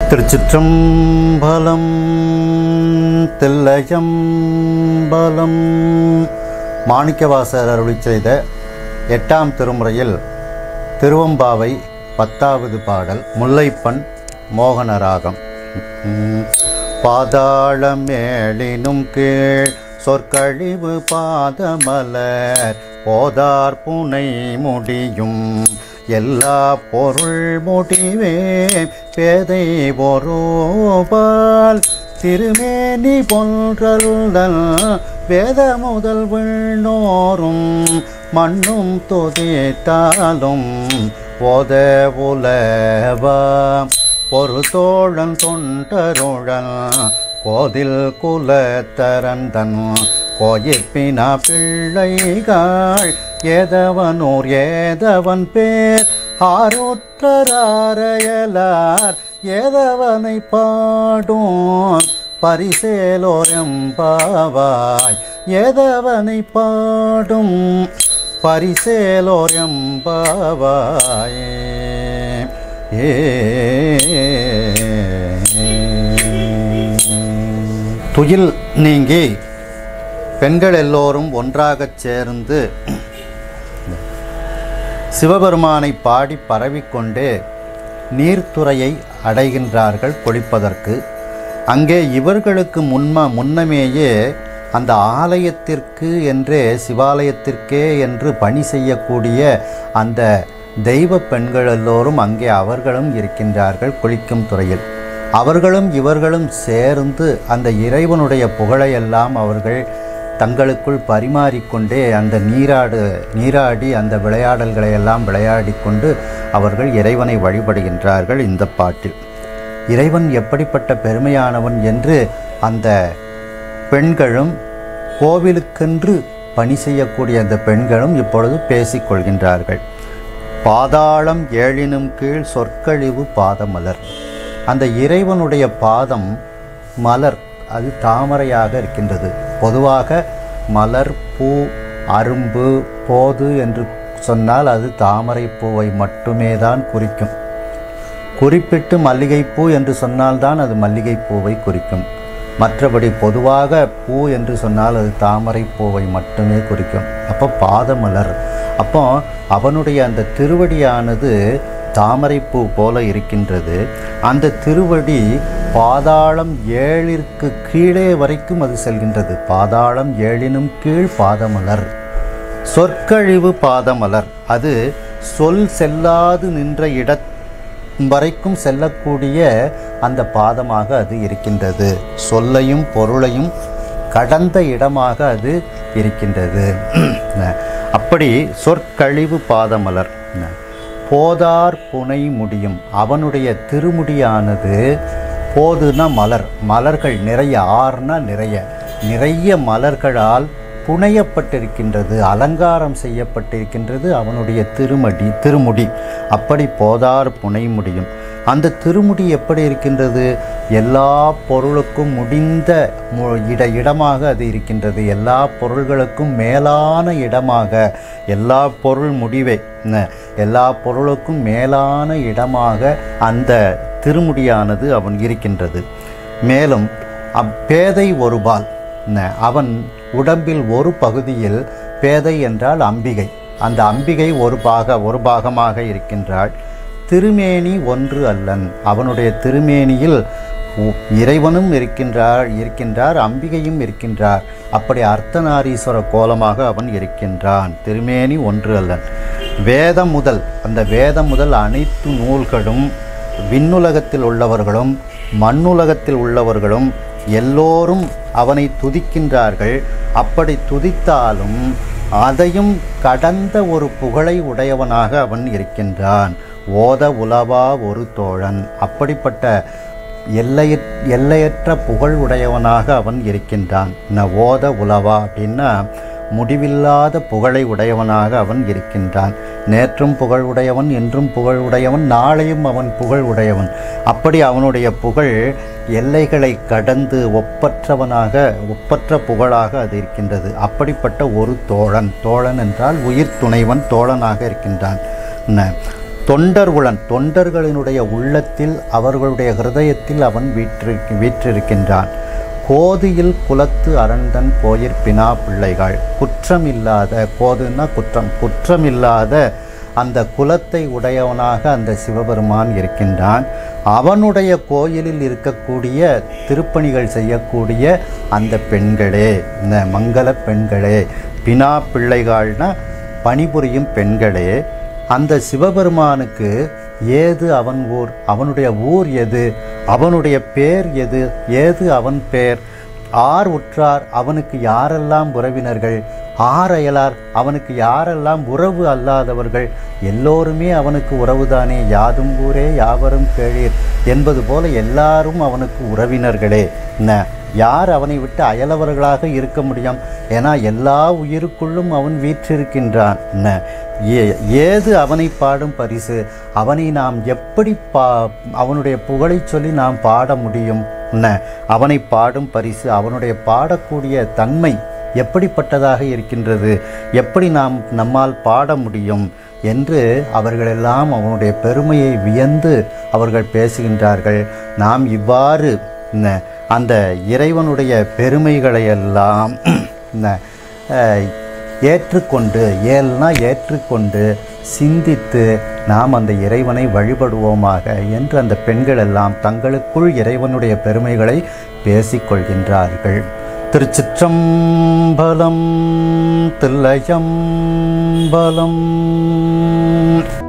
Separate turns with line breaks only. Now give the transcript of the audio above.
திருச்சிற்றம்பலம் தில்லையம்பலம் மாணிக்கவாசர் அருளி செய்த எட்டாம் திருமுறையில் திருவம்பாவை பத்தாவது பாடல் முல்லைப்பண் மோகனராகம் உம். பாதாளம் மேலினும் கீழ் சொற்கழிவு பாதமலர் போதார் புனை முடியும் எல்லா பொருள் முடிவே பேதை ஒருபால் திருமேனி போன்றல் வேத முதல் விண்ணோரும் மண்ணும் தொதித்தாலும் போத உலவா ஒரு தோழன் தொண்டருழல் கோதில் குலத்தரந்தன் கோயிப்பின பிள்ளைகள் ஏதவனூர் ஏதவன் பேர் ஆரோற்றராரையலார் ஏதவனை பாடும் பரிசேலோரெம்பாவாய் ஏதவனை பாடும் பரிசேலோரெம்பாவாய் ஏ துயில் நீங்கி பெண்கள் எல்லோரும் ஒன்றாகச் சேர்ந்து சிவபெருமானை பாடி பரவிக்கொண்டே நீர்த்துறையை அடைகின்றார்கள் குளிப்பதற்கு அங்கே இவர்களுக்கு முன்ம முன்னமேயே அந்த ஆலயத்திற்கு என்றே சிவாலயத்திற்கே என்று பணி செய்யக்கூடிய அந்த தெய்வ பெண்கள் எல்லோரும் அங்கே அவர்களும் இருக்கின்றார்கள் குளிக்கும் துறையில் அவர்களும் இவர்களும் சேர்ந்து அந்த இறைவனுடைய புகழையெல்லாம் அவர்கள் தங்களுக்குள் பரிமாறிக்கொண்டே அந்த நீராடு நீராடி அந்த விளையாடல்களை எல்லாம் விளையாடிக்கொண்டு அவர்கள் இறைவனை வழிபடுகின்றார்கள் இந்த பாட்டில் இறைவன் எப்படிப்பட்ட பெருமையானவன் என்று அந்த பெண்களும் கோவிலுக்கென்று பணி செய்யக்கூடிய அந்த பெண்களும் இப்பொழுது பேசிக்கொள்கின்றார்கள் பாதாளம் ஏழினும் கீழ் சொற்கழிவு பாதமலர் அந்த இறைவனுடைய பாதம் மலர் அது தாமரையாக இருக்கின்றது பொதுவாக மலர் பூ அரும்பு போது என்று சொன்னால் அது தாமரை பூவை மட்டுமே தான் குறிக்கும் குறிப்பிட்டு மல்லிகைப்பூ என்று சொன்னால்தான் அது மல்லிகைப்பூவை குறிக்கும் மற்றபடி பொதுவாக பூ என்று சொன்னால் அது தாமரை பூவை மட்டுமே குறிக்கும் அப்போ பாதமலர் அப்போ அவனுடைய அந்த திருவடியானது தாமரைப்பூ போல இருக்கின்றது அந்த திருவடி பாதாளம் ஏழிற்கு கீழே வரைக்கும் அது செல்கின்றது பாதாளம் ஏழினும் கீழ் பாதமலர் சொற்கழிவு பாதமலர் அது சொல் செல்லாது நின்ற இட வரைக்கும் செல்லக்கூடிய அந்த பாதமாக அது இருக்கின்றது சொல்லையும் பொருளையும் கடந்த இடமாக அது இருக்கின்றது அப்படி சொற்கழிவு பாதமலர் போதார் புனை முடியும் அவனுடைய திருமுடியானது போதுனா மலர் மலர்கள் நிறைய ஆறுனா நிறைய நிறைய மலர்களால் புனையப்பட்டிருக்கின்றது அலங்காரம் செய்யப்பட்டிருக்கின்றது அவனுடைய திருமடி திருமுடி அப்படி போதார் புனை முடியும் அந்த திருமுடி எப்படி இருக்கின்றது எல்லா பொருளுக்கும் முடிந்த மு- இட இடமாக அது இருக்கின்றது எல்லா பொருள்களுக்கும் மேலான இடமாக எல்லா பொருள் முடிவை ந, எல்லா பொருளுக்கும் மேலான இடமாக அந்த திருமுடியானது அவன் இருக்கின்றது மேலும் அப்பேதை ஒருபால் ந, அவன் உடம்பில் ஒரு பகுதியில் பேதை என்றால் அம்பிகை அந்த அம்பிகை ஒரு பாக ஒரு பாகமாக இருக்கின்றாள் திருமேனி ஒன்று அல்லன் அவனுடைய திருமேனியில் உ- இறைவனும் இருக்கின்றார் இருக்கின்றார் அம்பிகையும் இருக்கின்றார் அப்படி அர்த்தநாரீஸ்வர கோலமாக அவன் இருக்கின்றான் திருமேனி ஒன்று அல்லன் வேதம் முதல் அந்த வேதம் முதல் அனைத்து நூல்களும் விண்ணுலகத்தில் உள்ளவர்களும் மண்ணுலகத்தில் உள்ளவர்களும் எல்லோரும் அவனை துதிக்கின்றார்கள் அப்படி துதித்தாலும் அதையும் கடந்த ஒரு புகழை உடையவனாக அவன் இருக்கின்றான் ஓத உலவா ஒரு தோழன் அப்படிப்பட்ட எல்லைய எல்லையற்ற புகழ் உடையவனாக அவன் இருக்கின்றான் ந ஓத உலவா அப்படின்னா முடிவில்லாத புகழை உடையவனாக அவன் இருக்கின்றான் நேற்றும் புகழ் உடையவன் என்றும் புகழ் உடையவன் நாளையும் அவன் புகழ் உடையவன் அப்படி அவனுடைய புகழ் எல்லைகளை கடந்து ஒப்பற்றவனாக ஒப்பற்ற புகழாக அது இருக்கின்றது அப்படிப்பட்ட ஒரு தோழன் தோழன் என்றால் உயிர் துணைவன் தோழனாக இருக்கின்றான் ந- தொண்டர்குலன் தொண்டர்களினுடைய உள்ளத்தில் அவர்களுடைய ஹிருதயத்தில் அவன் வீற்று வீற்றிருக்கின்றான் கோதியில் குலத்து அரண்டன் போயிற்பினா பிள்ளைகள் குற்றமில்லாத கோதுன்னா குற்றம் குற்றமில்லாத அந்த குலத்தை உடையவனாக அந்த சிவபெருமான் இருக்கின்றான் அவனுடைய கோயிலில் இருக்கக்கூடிய திருப்பணிகள் செய்யக்கூடிய அந்த பெண்களே இந்த மங்கள பெண்களே பினா பிள்ளைகள்னா பணிபுரியும் பெண்களே அந்த சிவபெருமானுக்கு ஏது அவன் ஊர் அவனுடைய ஊர் எது அவனுடைய பேர் எது ஏது அவன் பேர் ஆர் உற்றார் அவனுக்கு யாரெல்லாம் உறவினர்கள் ஆர் அயலார் அவனுக்கு யாரெல்லாம் உறவு அல்லாதவர்கள் எல்லோருமே அவனுக்கு உறவுதானே யாதும் ஊரே யாவரும் கேளீர் என்பது போல எல்லாரும் அவனுக்கு உறவினர்களே என்ன யார் அவனை விட்டு அயலவர்களாக இருக்க முடியும் ஏன்னா எல்லா உயிருக்குள்ளும் அவன் வீற்றிருக்கின்றான் என்ன ஏ- ஏது அவனை பாடும் பரிசு அவனை நாம் எப்படி பா அவனுடைய புகழைச் சொல்லி நாம் பாட முடியும் என்ன அவனை பாடும் பரிசு அவனுடைய பாடக்கூடிய தன்மை எப்படிப்பட்டதாக இருக்கின்றது எப்படி நாம் நம்மால் பாட முடியும் என்று அவர்களெல்லாம் அவனுடைய பெருமையை வியந்து அவர்கள் பேசுகின்றார்கள் நாம் இவ்வாறு என்ன, அந்த இறைவனுடைய பெருமைகளை எல்லாம் என்ன, அஹ், ஏற்றுக்கொண்டு ஏல்னா ஏற்றுக்கொண்டு சிந்தித்து நாம் அந்த இறைவனை வழிபடுவோமாக என்று அந்த பெண்கள் எல்லாம் தங்களுக்குள் இறைவனுடைய பெருமைகளை பேசிக்கொள்கின்றார்கள் திருச்சிற்றம்பலம் தில்லையம்பலம்